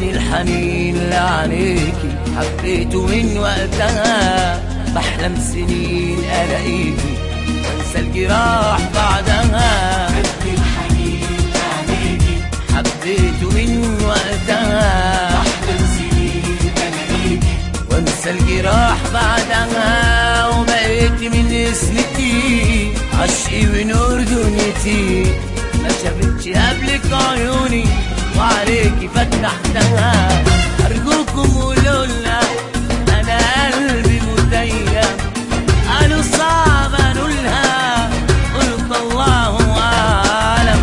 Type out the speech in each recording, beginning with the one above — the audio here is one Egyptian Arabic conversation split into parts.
خدني الحنين لعينيكي حبيته من وقتها بحلم سنين الاقيكي وانسى الجراح بعدها خدني الحنين عليكي حبيته من وقتها أحلم سنين ألاقيكي وانسى الجراح بعدها وبقيت من اسمتي عشقي ونور دنيتي ما شافتش قبلك عيوني وعليكي فتحتها ارجوكم قولوا لنا انا قلبي متيم قالوا صعب انولها قلت الله اعلم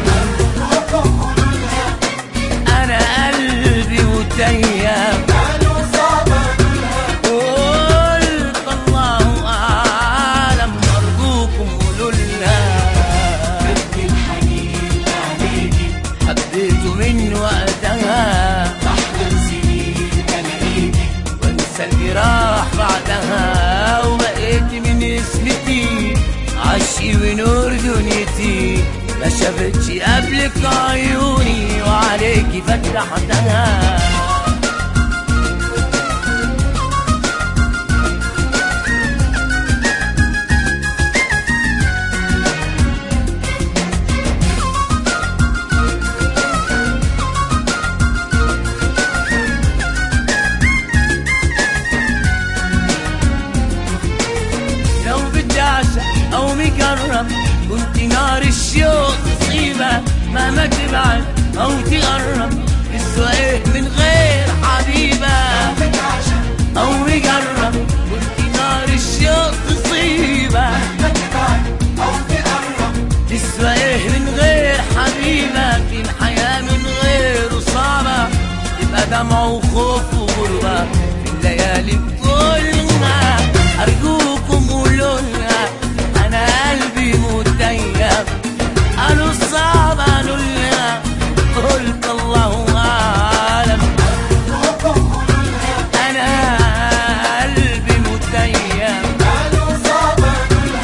انا قلبي متيم قالوا صعبة قلت الله أعلم أرجوكم قولوا لنا خدني الحنين عليكي حبيته من وقتها أحلم سنين ألاقيكي وانسى الجراح بعدها وبقيت من اسمتي عشقي ونور دنيتي ما شافتش قبلك عيوني وعليكي فتحتها لو بدي اعشق او مجرب كنت نار الشوق تصيبك مهما تبعد او تقرب تسوى ايه من غير حبيبك بتعشق او مجرب كنت نار الشوق تصيبك تبعد أو تقرب تسوى ايه من غير حبيبك الحياة من غيره صعبة تبقى دمع وخوف وغربة في الليالي كلها أرجوكم قولوا لنا أنا قلبي متيم قالوا صعب قالوا لنا قلت الله أعلم أنا قلبي متيم قالوا صعبة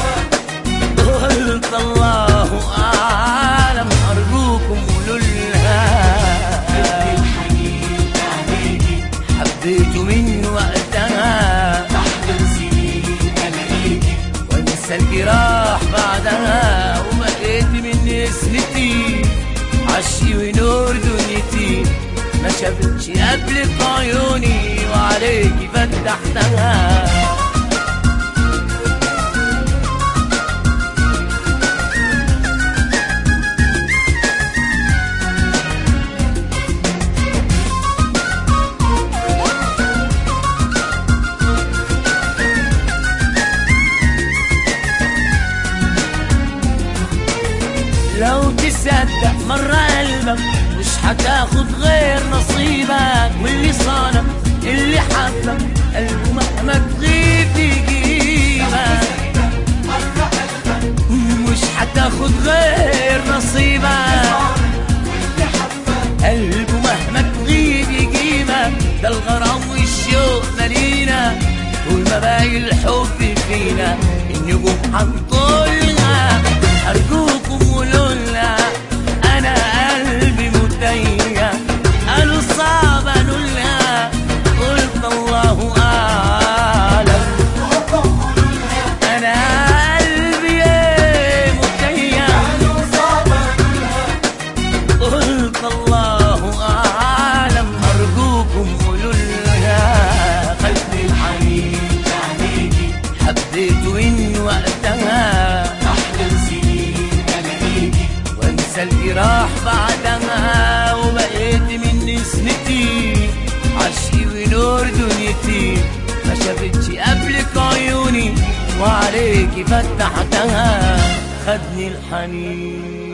قلت الله أعلم أرجوكم قولوا لها الحنين عليكي حبيته من وقتها أحلم سنين ألاقيكي وانسى الجراح بعدها وبقيت من اسمتي عشي ونور دنيتي ما شافتش قبلك عيوني وعليكي فتحتها لو تصدق مرة قلبك مش هتاخد غير نصيبك واللي صانك اللي حبك قلبه مهما تغيب يجيبك مرة قلبك مش هتاخد غير نصيبك واللي حبك قلبه مهما تغيب يجيبك ده الغرام والشوق مالينا طول ما باقي الحب فينا النجوم هتطولنا ارجوكم قولوا لنا انا قلبي متيم قالوا صعب قالوا لنا قلت الله اعلم انا قلبي متيم قالوا صعبة قلت الله أعلم أرجوكم قولوا لها خدني الحنين عليكي حبيته من وقتها أحلم سنين ألاقيكي وانسى الجراح بعدها وبقيت من نسمتي عشقي ونور دنيتي ما شافتش قبلك عيوني وعليكي فتحتها خدني الحنين